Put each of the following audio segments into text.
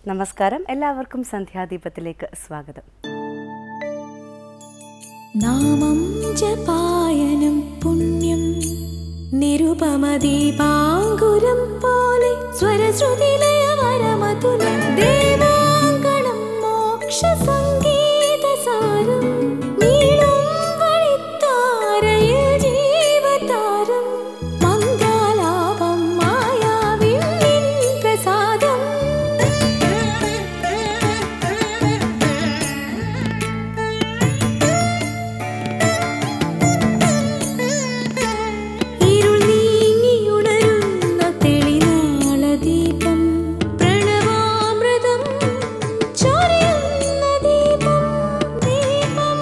നമസ്കാരം എല്ലാവർക്കും സന്ധ്യാദീപത്തിലേക്ക് സ്വാഗതം നാമം ജപായനം പുണ്യം നിരുപമദീപാങ്കുരം പോലെ സ്വരശ്രുതിലയവരമതുലം ദേവാങ്കണം മോക്ഷസംഗീതസാരം നീളും വഴിത്താരയിൽ ജീവതാരം മംഗലാപം മായാവിൻ പ്രസാദം ഇരുൾ നീങ്ങിയുണരുന്ന തെളിനാളദീപം പ്രണവാമൃതം ചൊരിയുന്ന ദീപം ദീപം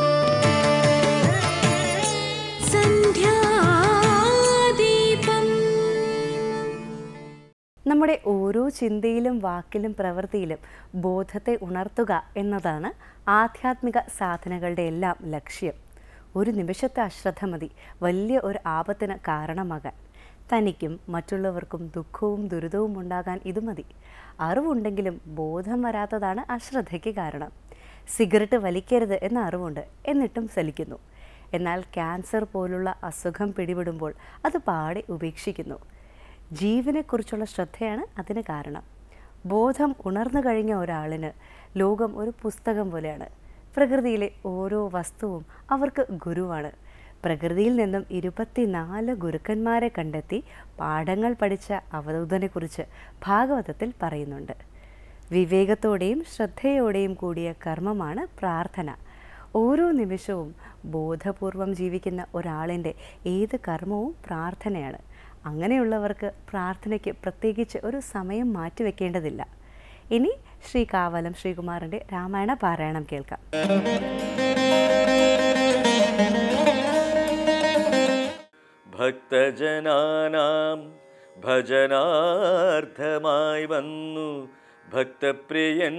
സന്ധ്യാദീപം നമ്മുടെ ഓരോ ചിന്തയിലും വാക്കിലും പ്രവൃത്തിയിലും ബോധത്തെ ഉണർത്തുക എന്നതാണ് ആധ്യാത്മിക സാധനകളുടെ എല്ലാം ലക്ഷ്യം ഒരു നിമിഷത്തെ അശ്രദ്ധ മതി വലിയ ഒരു ആപത്തിന് കാരണമാകാൻ തനിക്കും മറ്റുള്ളവർക്കും ദുഃഖവും ദുരിതവും ഉണ്ടാകാൻ ഇത് മതി അറിവുണ്ടെങ്കിലും ബോധം വരാത്തതാണ് അശ്രദ്ധയ്ക്ക് കാരണം സിഗരറ്റ് വലിക്കരുത് എന്ന അറിവുണ്ട് എന്നിട്ടും സലിക്കുന്നു എന്നാൽ ക്യാൻസർ പോലുള്ള അസുഖം പിടിപെടുമ്പോൾ അത് പാടെ ഉപേക്ഷിക്കുന്നു ജീവനെക്കുറിച്ചുള്ള ശ്രദ്ധയാണ് അതിന് കാരണം ബോധം ഉണർന്നു കഴിഞ്ഞ ഒരാളിന് ലോകം ഒരു പുസ്തകം പോലെയാണ് പ്രകൃതിയിലെ ഓരോ വസ്തുവും അവർക്ക് ഗുരുവാണ് പ്രകൃതിയിൽ നിന്നും ഇരുപത്തിനാല് ഗുരുക്കന്മാരെ കണ്ടെത്തി പാഠങ്ങൾ പഠിച്ച അവധൂതനെക്കുറിച്ച് ഭാഗവതത്തിൽ പറയുന്നുണ്ട് വിവേകത്തോടെയും ശ്രദ്ധയോടെയും കൂടിയ കർമ്മമാണ് പ്രാർത്ഥന ഓരോ നിമിഷവും ബോധപൂർവം ജീവിക്കുന്ന ഒരാളിൻ്റെ ഏത് കർമ്മവും പ്രാർത്ഥനയാണ് അങ്ങനെയുള്ളവർക്ക് പ്രാർത്ഥനയ്ക്ക് പ്രത്യേകിച്ച് ഒരു സമയം മാറ്റിവെക്കേണ്ടതില്ല ഇനി ശ്രീ കാവലം ശ്രീകുമാറിൻ്റെ രാമായണ പാരായണം കേൾക്കാം ഭക്തജനാനാം ഭജനാർത്ഥമായി വന്നു ഭക്തപ്രിയൻ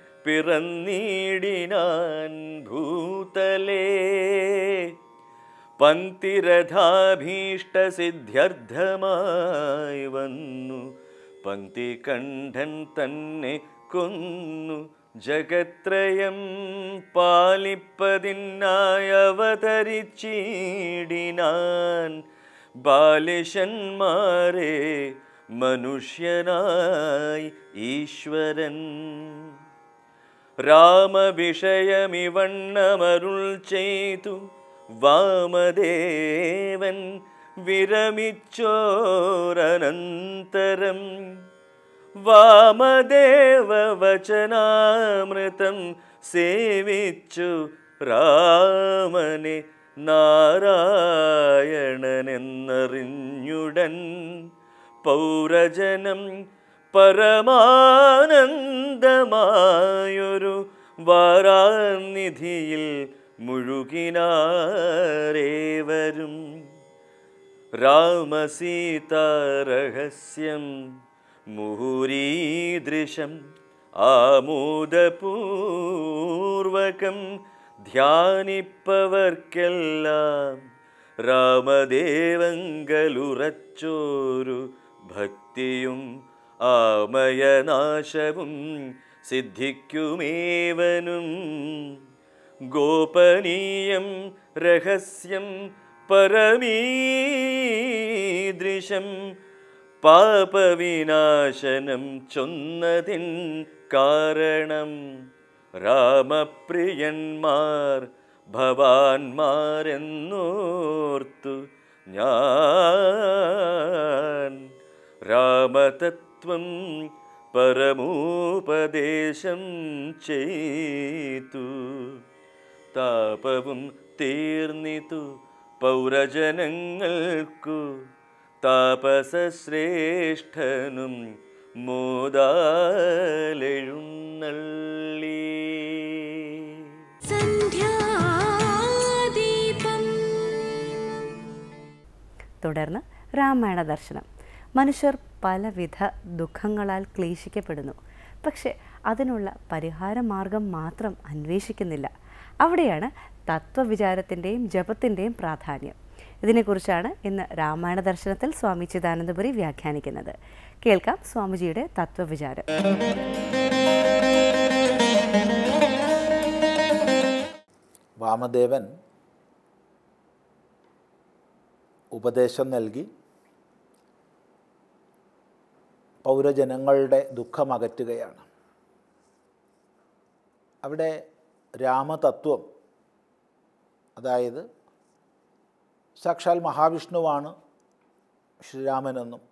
പിറന്നീടിനാൻ ഭൂതലേ പങ്ക്തിരഥാഭീഷ്ടസിദ്ധ്യർത്ഥമായി വന്നു പങ്ക്തി കണ്ഠൻ തന്നെ കൊന്നു ജഗത്രയം പാലിപ്പതിനായി അവതരിച്ചിടിനാൻ ബാലിശന്മാരെ മനുഷ്യനായി ഈശ്വരൻ രാമവിഷയമിവണ്ണമരുൾ ചെയ്തു വാമദേവൻ വിരമിച്ചോരനന്തരം വാമദേവവചനാമൃതം സേവിച്ചു രാമനെ നാരായണനെന്നറിഞ്ഞുടൻ പൗരജനം പരമാനന്ദമായൊരു വാരാനിധിയിൽ മുഴുകിനാരേവരും രാമസീതാരഹസ്യം മുഹുരീദൃശം ആമോദപൂർവകം ധ്യാനിപ്പവർക്കെല്ലാം രാമദേവങ്കലുറച്ചോരു ഭക്തിയും ആമയനാശവും സിദ്ധിക്കുമേവനും ഗോപനീയം രഹസ്യം പരമീദൃശം പാപവിനാശനം ചൊന്നതിൻ കാരണം രാമപ്രിയന്മാർ ഭവാന്മാരെന്നോർത്തു ഞാൻ രാമതത്വം പരമോപദേശം ചെയ്തു താപവും തീർന്നിതു പൗരജനങ്ങൾക്കു താപസശ്രേഷ്ഠനും മോദാലെഴുന്നള്ളി സന്ധ്യാദീപം തുടർന്ന് രാമായണ ദർശനം മനുഷ്യർ പലവിധ ദുഃഖങ്ങളാൽ ക്ലേശിക്കപ്പെടുന്നു പക്ഷെ അതിനുള്ള പരിഹാര മാർഗം മാത്രം അന്വേഷിക്കുന്നില്ല അവിടെയാണ് തത്വവിചാരത്തിൻ്റെയും ജപത്തിൻ്റെയും പ്രാധാന്യം ഇതിനെക്കുറിച്ചാണ് ഇന്ന് രാമായണ ദർശനത്തിൽ സ്വാമി ചിദാനന്ദപുരി വ്യാഖ്യാനിക്കുന്നത് കേൾക്കാം സ്വാമിജിയുടെ തത്വവിചാരം വാമദേവൻ ഉപദേശം നൽകി പൗരജനങ്ങളുടെ ദുഃഖം അകറ്റുകയാണ് അവിടെ രാമതത്വം അതായത് സാക്ഷാൽ മഹാവിഷ്ണുവാണ് ശ്രീരാമനെന്നും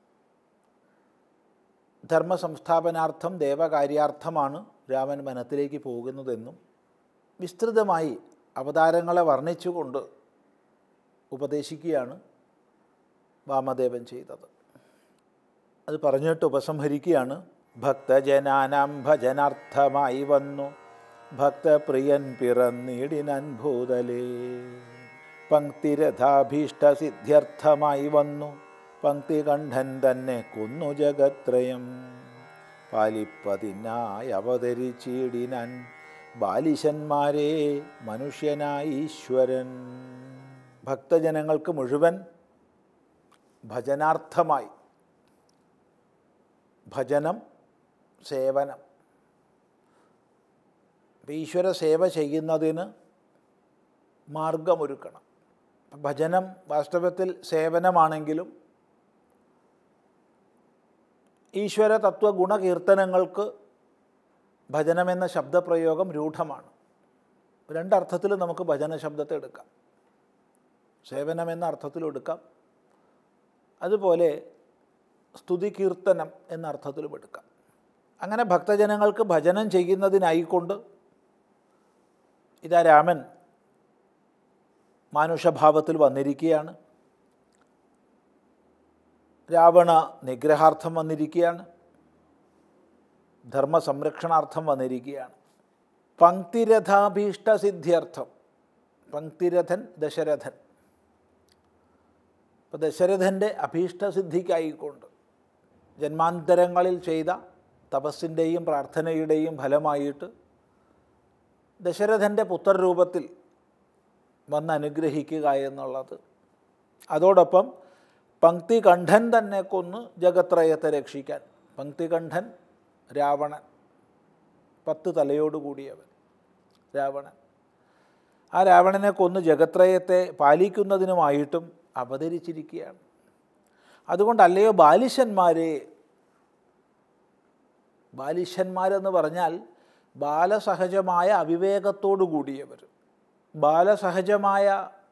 ധർമ്മ സംസ്ഥാപനാർത്ഥം ദേവകാര്യാർത്ഥമാണ് രാമൻ വനത്തിലേക്ക് പോകുന്നതെന്നും വിസ്തൃതമായി അവതാരങ്ങളെ വർണ്ണിച്ചുകൊണ്ട് ഉപദേശിക്കുകയാണ് വാമദേവൻ ചെയ്തത് അത് പറഞ്ഞിട്ട് ഉപസംഹരിക്കുകയാണ് ഭക്തജനാനാം ഭജനാർത്ഥമായി വന്നു ഭക്തപ്രിയൻ പിറന്നിടിനൻ ഭൂതലേ പങ്ക്തിരഥാഭീഷ്ടസിദ്ധ്യർത്ഥമായി വന്നു പങ്ക്തികണ്ഠൻ തന്നെ കൊന്നു ജഗത്രയം പാലിപ്പതിനായി അവതരിച്ചിടിനാൻ ബാലിശന്മാരെ മനുഷ്യനായി ഈശ്വരൻ ഭക്തജനങ്ങൾക്ക് മുഴുവൻ ഭജനാർത്ഥമായി ഭജനം സേവനം അപ്പം ഈശ്വര സേവ ചെയ്യുന്നതിന് മാർഗമൊരുക്കണം അപ്പം ഭജനം വാസ്തവത്തിൽ സേവനമാണെങ്കിലും ഈശ്വര തത്വ ഗുണകീർത്തനങ്ങൾക്ക് ഭജനമെന്ന ശബ്ദപ്രയോഗം രൂഢമാണ് രണ്ടർത്ഥത്തിൽ നമുക്ക് ഭജന ശബ്ദത്തെ എടുക്കാം സേവനം എന്ന അർത്ഥത്തിലും എടുക്കാം അതുപോലെ സ്തുതി കീർത്തനം എന്ന അർത്ഥത്തിലും എടുക്കാം അങ്ങനെ ഭക്തജനങ്ങൾക്ക് ഭജനം ചെയ്യുന്നതിനായിക്കൊണ്ട് ഇതാ രാമൻ മാനുഷഭാവത്തിൽ വന്നിരിക്കുകയാണ് രാവണ നിഗ്രഹാർത്ഥം വന്നിരിക്കുകയാണ് ധർമ്മ സംരക്ഷണാർത്ഥം വന്നിരിക്കുകയാണ് പങ്ക്തിരഥാഭീഷ്ടസിദ്ധ്യർത്ഥം പങ്ക്തിരഥൻ ദശരഥൻ അപ്പോൾ ദശരഥൻ്റെ അഭീഷ്ടസിദ്ധിക്കായിക്കൊണ്ട് ജന്മാന്തരങ്ങളിൽ ചെയ്ത തപസ്സിൻ്റെയും പ്രാർത്ഥനയുടെയും ഫലമായിട്ട് ദശരഥൻ്റെ പുത്രരൂപത്തിൽ വന്ന് അനുഗ്രഹിക്കുക എന്നുള്ളത് അതോടൊപ്പം പങ്ക്തികണ്ഠൻ തന്നെ കൊന്ന് ജഗത്രയത്തെ രക്ഷിക്കാൻ പങ്ക്തികണ്ഠൻ രാവണൻ പത്ത് തലയോട് കൂടിയവൻ രാവണൻ ആ രാവണനെ കൊന്ന് ജഗത്രയത്തെ പാലിക്കുന്നതിനുമായിട്ടും അവതരിച്ചിരിക്കുകയാണ് അതുകൊണ്ടല്ലയോ ബാലിശന്മാരെ ബാലിശന്മാരെന്ന് പറഞ്ഞാൽ ബാലസഹജമായ അവിവേകത്തോടു കൂടിയവർ ബാലസഹജമായ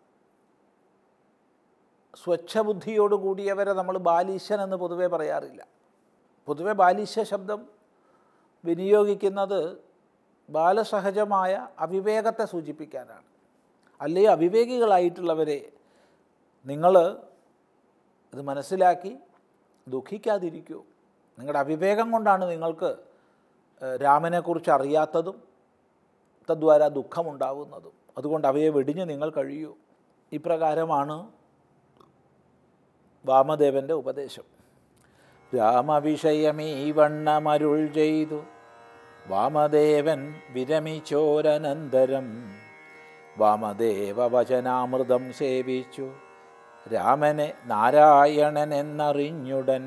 സ്വച്ഛബുദ്ധിയോട് കൂടിയവരെ നമ്മൾ ബാലിശൻ എന്ന് പൊതുവേ പറയാറില്ല പൊതുവെ ബാലിശ ശബ്ദം വിനിയോഗിക്കുന്നത് ബാലസഹജമായ അവിവേകത്തെ സൂചിപ്പിക്കാനാണ് അല്ലെങ്കിൽ അവിവേകികളായിട്ടുള്ളവരെ നിങ്ങൾ ഇത് മനസ്സിലാക്കി ദുഃഖിക്കാതിരിക്കൂ നിങ്ങളുടെ അവിവേകം കൊണ്ടാണ് നിങ്ങൾക്ക് ഏഹ്, രാമനെക്കുറിച്ച് അറിയാത്തതും തദ്വാര ദുഃഖമുണ്ടാവുന്നതും അതുകൊണ്ട് അവയെ വെടിഞ്ഞ് നിങ്ങൾ കഴിയൂ ഇപ്രകാരമാണ് വാമദേവൻ്റെ ഉപദേശം രാമവിഷയമീ വണ്ണമരുൾ ചെയ്തു വാമദേവൻ വിരമിച്ചോരനന്തരം വാമദേവ വചനാമൃതം സേവിച്ചു രാമനെ നാരായണൻ എന്നറിഞ്ഞുടൻ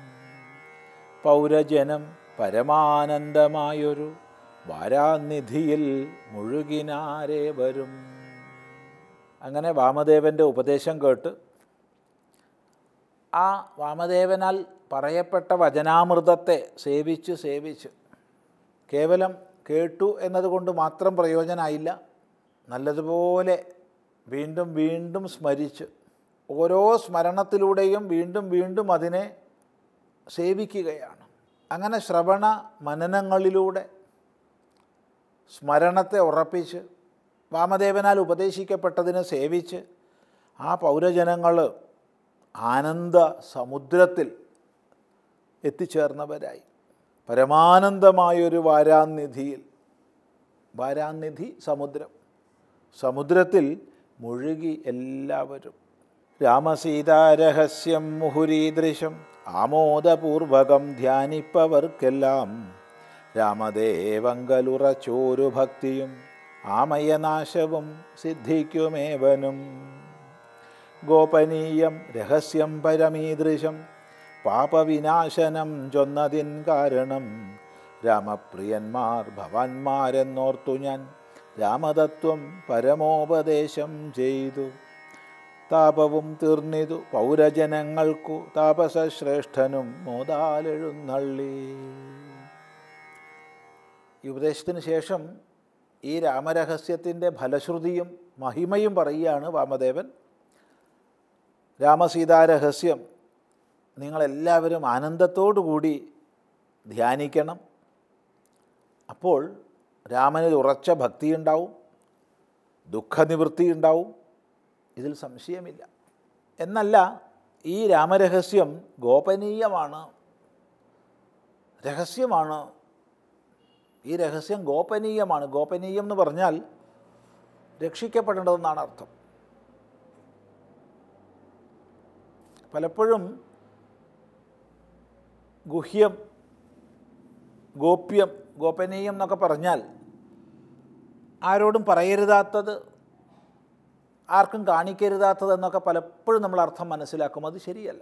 പൗരജനം പരമാനന്ദമായൊരു വാരാനിധിയിൽ മുഴുകിനാരേ വരും അങ്ങനെ വാമദേവൻ്റെ ഉപദേശം കേട്ട് ആ വാമദേവനാൽ പറയപ്പെട്ട വചനാമൃതത്തെ സേവിച്ച് സേവിച്ച് കേവലം കേട്ടു എന്നതുകൊണ്ട് മാത്രം പ്രയോജനമായില്ല നല്ലതുപോലെ വീണ്ടും വീണ്ടും സ്മരിച്ച് ഓരോ സ്മരണത്തിലൂടെയും വീണ്ടും വീണ്ടും അതിനെ സേവിക്കുകയാണ് അങ്ങനെ ശ്രവണ മനനങ്ങളിലൂടെ സ്മരണത്തെ ഉറപ്പിച്ച് വാമദേവനാൽ ഉപദേശിക്കപ്പെട്ടതിനെ സേവിച്ച് ആ പൗരജനങ്ങൾ ആനന്ദ സമുദ്രത്തിൽ എത്തിച്ചേർന്നവരായി പരമാനന്ദമായൊരു വാരാനിധിയിൽ വാരാനിധി സമുദ്രം സമുദ്രത്തിൽ മുഴുകി എല്ലാവരും രാമസീതാരഹസ്യം മുഹുരീദൃശം ആമോദപൂർവകം ധ്യാനിപ്പവർക്കെല്ലാം രാമദേവങ്കലുറച്ചോരു ഭക്തിയും ആമയനാശവും സിദ്ധിക്കുമേവനും ഗോപനീയം രഹസ്യം പരമീദൃശം പാപവിനാശനം ചൊന്നതിൻ കാരണം രാമപ്രിയന്മാർ ഭവാന്മാരെന്നോർത്തു ഞാൻ രാമതത്വം പരമോപദേശം ചെയ്തു താപവും തീർന്നിതു പൗരജനങ്ങൾക്കു താപസശ്രേഷ്ഠനും മോതാലെഴുന്നള്ളി ഈ ഉപദേശത്തിന് ശേഷം ഈ രാമരഹസ്യത്തിൻ്റെ ഫലശ്രുതിയും മഹിമയും പറയുകയാണ് വാമദേവൻ രാമസീതാരഹസ്യം നിങ്ങളെല്ലാവരും ആനന്ദത്തോടു കൂടി ധ്യാനിക്കണം അപ്പോൾ രാമനിൽ ഉറച്ച ഭക്തിയുണ്ടാവും ദുഃഖനിവൃത്തി ഉണ്ടാവും ഇതിൽ സംശയമില്ല എന്നല്ല ഈ രാമരഹസ്യം ഗോപനീയമാണ് രഹസ്യമാണ് ഈ രഹസ്യം ഗോപനീയമാണ് ഗോപനീയം എന്ന് പറഞ്ഞാൽ രക്ഷിക്കപ്പെടേണ്ടതെന്നാണ് അർത്ഥം പലപ്പോഴും ഗുഹ്യം ഗോപ്യം ഗോപനീയം എന്നൊക്കെ പറഞ്ഞാൽ ആരോടും പറയരുതാത്തത് ആർക്കും കാണിക്കരുതാത്തത് എന്നൊക്കെ പലപ്പോഴും നമ്മൾ അർത്ഥം മനസ്സിലാക്കും അത് ശരിയല്ല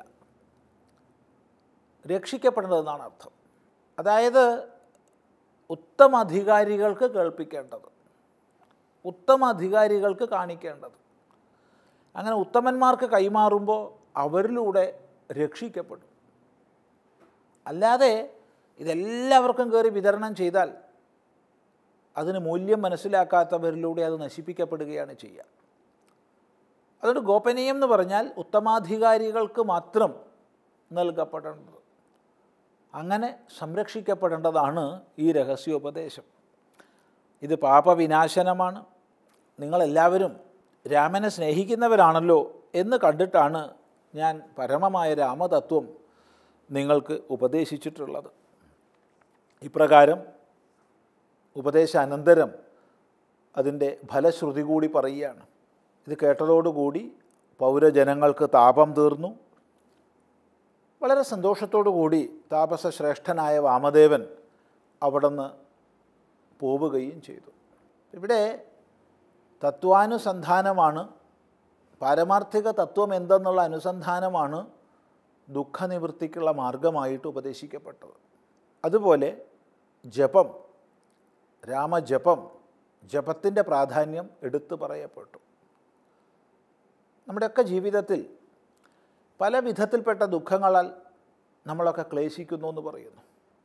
രക്ഷിക്കപ്പെടേണ്ടതെന്നാണ് അർത്ഥം അതായത് ഉത്തമ അധികാരികൾക്ക് കേൾപ്പിക്കേണ്ടത് ഉത്തമ അധികാരികൾക്ക് കാണിക്കേണ്ടത് അങ്ങനെ ഉത്തമന്മാർക്ക് കൈമാറുമ്പോൾ അവരിലൂടെ രക്ഷിക്കപ്പെടും അല്ലാതെ ഇതെല്ലാവർക്കും കയറി വിതരണം ചെയ്താൽ അതിന് മൂല്യം മനസ്സിലാക്കാത്തവരിലൂടെ അത് നശിപ്പിക്കപ്പെടുകയാണ് ചെയ്യുക അതുകൊണ്ട് ഗോപനീയം എന്ന് പറഞ്ഞാൽ ഉത്തമാധികാരികൾക്ക് മാത്രം നൽകപ്പെടേണ്ടത് അങ്ങനെ സംരക്ഷിക്കപ്പെടേണ്ടതാണ് ഈ രഹസ്യോപദേശം ഇത് പാപവിനാശനമാണ് നിങ്ങളെല്ലാവരും രാമനെ സ്നേഹിക്കുന്നവരാണല്ലോ എന്ന് കണ്ടിട്ടാണ് ഞാൻ പരമമായ രാമതത്വം നിങ്ങൾക്ക് ഉപദേശിച്ചിട്ടുള്ളത് ഇപ്രകാരം ഉപദേശാനന്തരം അതിൻ്റെ ഫലശ്രുതി കൂടി പറയുകയാണ് ഇത് കേട്ടതോടുകൂടി പൗരജനങ്ങൾക്ക് താപം തീർന്നു വളരെ സന്തോഷത്തോടു കൂടി താപസശ്രേഷ്ഠനായ വാമദേവൻ അവിടുന്ന് പോവുകയും ചെയ്തു ഇവിടെ തത്വാനുസന്ധാനമാണ് പാരമാർത്ഥിക തത്വം എന്തെന്നുള്ള അനുസന്ധാനമാണ് ദുഃഖനിവൃത്തിക്കുള്ള മാർഗമായിട്ട് ഉപദേശിക്കപ്പെട്ടത് അതുപോലെ ജപം രാമജപം ജപത്തിൻ്റെ പ്രാധാന്യം എടുത്തു പറയപ്പെട്ടു നമ്മുടെയൊക്കെ ജീവിതത്തിൽ പല വിധത്തിൽപ്പെട്ട ദുഃഖങ്ങളാൽ നമ്മളൊക്കെ ക്ലേശിക്കുന്നു എന്ന് പറയുന്നു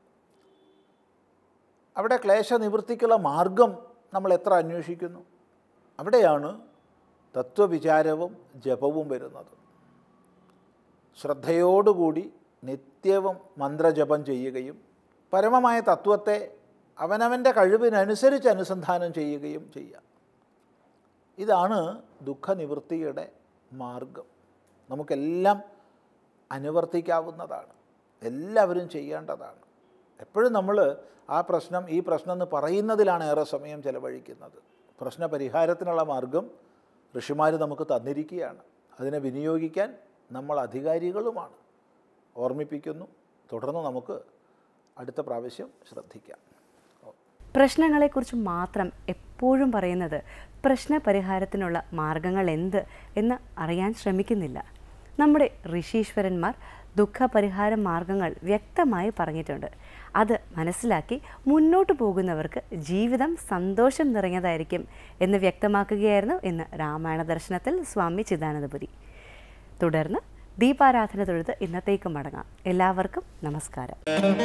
അവിടെ ക്ലേശ നിവൃത്തിക്കുള്ള മാർഗം നമ്മൾ എത്ര അന്വേഷിക്കുന്നു അവിടെയാണ് തത്വവിചാരവും ജപവും വരുന്നത് ശ്രദ്ധയോടുകൂടി നിത്യവും മന്ത്രജപം ചെയ്യുകയും പരമമായ തത്വത്തെ അവനവൻ്റെ കഴിവിനനുസരിച്ച് അനുസന്ധാനം ചെയ്യുകയും ചെയ്യാം ഇതാണ് ദുഃഖനിവൃത്തിയുടെ മാർഗം നമുക്കെല്ലാം അനുവർത്തിക്കാവുന്നതാണ് എല്ലാവരും ചെയ്യേണ്ടതാണ് എപ്പോഴും നമ്മൾ ആ പ്രശ്നം ഈ പ്രശ്നം എന്ന് പറയുന്നതിലാണ് ഏറെ സമയം ചെലവഴിക്കുന്നത് പ്രശ്ന പരിഹാരത്തിനുള്ള മാർഗം ഋഷിമാർ നമുക്ക് തന്നിരിക്കുകയാണ് അതിനെ വിനിയോഗിക്കാൻ നമ്മൾ അധികാരികളുമാണ് ഓർമ്മിപ്പിക്കുന്നു തുടർന്ന് നമുക്ക് അടുത്ത പ്രാവശ്യം ശ്രദ്ധിക്കാം പ്രശ്നങ്ങളെക്കുറിച്ച് മാത്രം എപ്പോഴും പറയുന്നത് പ്രശ്ന പരിഹാരത്തിനുള്ള മാർഗങ്ങൾ എന്ത് എന്ന് അറിയാൻ ശ്രമിക്കുന്നില്ല നമ്മുടെ ഋഷീശ്വരന്മാർ ദുഃഖപരിഹാര മാർഗങ്ങൾ വ്യക്തമായി പറഞ്ഞിട്ടുണ്ട് അത് മനസ്സിലാക്കി മുന്നോട്ട് പോകുന്നവർക്ക് ജീവിതം സന്തോഷം നിറഞ്ഞതായിരിക്കും എന്ന് വ്യക്തമാക്കുകയായിരുന്നു ഇന്ന് രാമായണ ദർശനത്തിൽ സ്വാമി ചിദാനന്ദപുരി തുടർന്ന് ദീപാരാധന തൊഴുത് ഇന്നത്തേക്ക് മടങ്ങാം എല്ലാവർക്കും നമസ്കാരം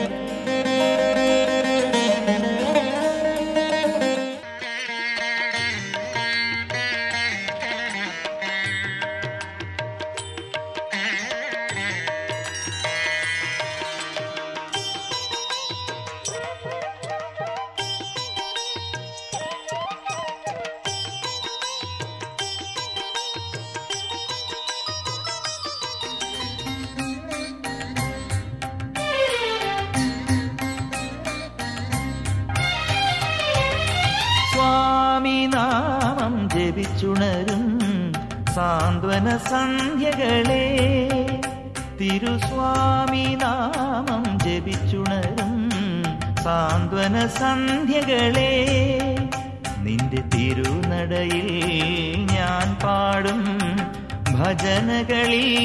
സ്വാമി നാമം ജപിച്ചുണരും സാന്ത്വന സന്ധ്യകളെ തിരുസ്വാമി നാമം ജപിച്ചുണരും സാന്ത്വന സന്ധ്യകളെ നിന്റെ തിരുനടയിൽ ഞാൻ പാടും ഭജനകളിൽ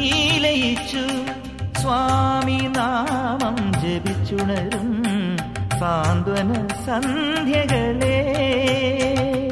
നീലയിച്ചു സ്വാമി നാമം ജപിച്ചുണരും സാന്ത്വന സന്ധ്യകളെ